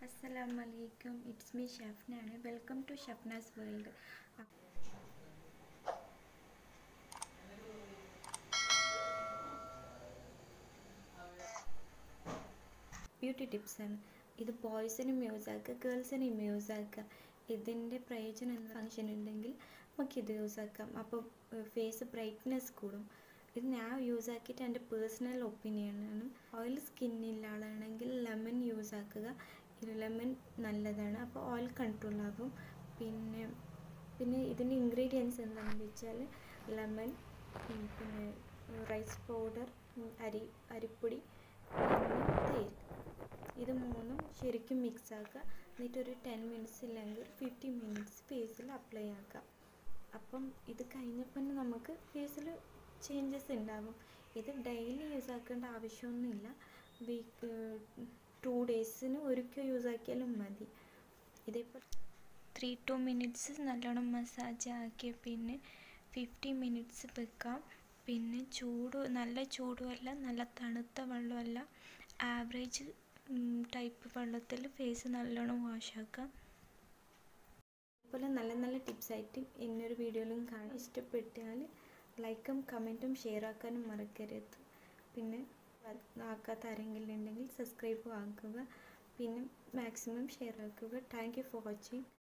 അസ്സലാമു അലൈക്കും it's me ഷഫ്നാണ് welcome to Shafna's world beauty ടിപ്സാണ് ഇത് ബോയ്സിനും യൂസ് ആക്കുക ഗേൾസിനും യൂസ് ആക്കുക ഇതിൻ്റെ പ്രയോജനം എന്ന ഫങ്ഷൻ ഉണ്ടെങ്കിൽ നമുക്കിത് യൂസ് ആക്കാം അപ്പോൾ ഫേസ് ബ്രൈറ്റ്നെസ് കൂടും ഇത് ഞാൻ യൂസ് ആക്കിയിട്ട് എൻ്റെ പേഴ്സണൽ ഒപ്പീനിയനാണ് ഓയിൽ സ്കിന്നില്ല ആളാണെങ്കിൽ ലെമൺ യൂസ് ആക്കുക ലെമൺ നല്ലതാണ് അപ്പോൾ ഓയിൽ കൺട്രോൾ ആകും പിന്നെ പിന്നെ ഇതിൻ്റെ ഇൻഗ്രീഡിയൻസ് എന്താണെന്ന് വെച്ചാൽ ലെമൺ പിന്നെ റൈസ് പൗഡർ അരി അരിപ്പൊടി പിന്നെ തേയില ഇത് മൂന്നും ശരിക്കും മിക്സ് ആക്കുക എന്നിട്ട് ഒരു ടെൻ മിനിറ്റ്സ് ഇല്ലെങ്കിൽ ഫിഫ്റ്റി മിനിറ്റ്സ് ഫേസിൽ അപ്ലൈ ആക്കാം അപ്പം ഇത് കഴിഞ്ഞപ്പോൾ നമുക്ക് ഫേസിൽ ചേഞ്ചസ് ഉണ്ടാകും ഇത് ഡെയിലി യൂസ് ആക്കേണ്ട ആവശ്യമൊന്നുമില്ല വീക്ക് ടു ഡേയ്സിന് ഒരിക്കൽ യൂസ് ആക്കിയാലും മതി ഇതേപോലെ ത്രീ ടു മിനിറ്റ്സ് നല്ലോണം മസാജ് ആക്കിയ പിന്നെ ഫിഫ്റ്റി മിനിറ്റ്സ് വെക്കാം പിന്നെ ചൂട് നല്ല ചൂടുമല്ല നല്ല തണുത്ത വെള്ളമല്ല ആവറേജ് ടൈപ്പ് വെള്ളത്തിൽ ഫേസ് നല്ലോണം വാഷ് ആക്കാം അതുപോലെ നല്ല നല്ല ടിപ്സായിട്ട് ഇന്നൊരു വീഡിയോയിലും കാണാം ഇഷ്ടപ്പെട്ടാൽ ലൈക്കും കമൻറ്റും ഷെയർ ആക്കാനും മറക്കരുത് പിന്നെ ആക്കാത്ത ആരെങ്കിലും ഉണ്ടെങ്കിൽ സബ്സ്ക്രൈബ് ആക്കുക പിന്നെ മാക്സിമം ഷെയർ ആക്കുക താങ്ക് യു ഫോർ വാച്ചിങ്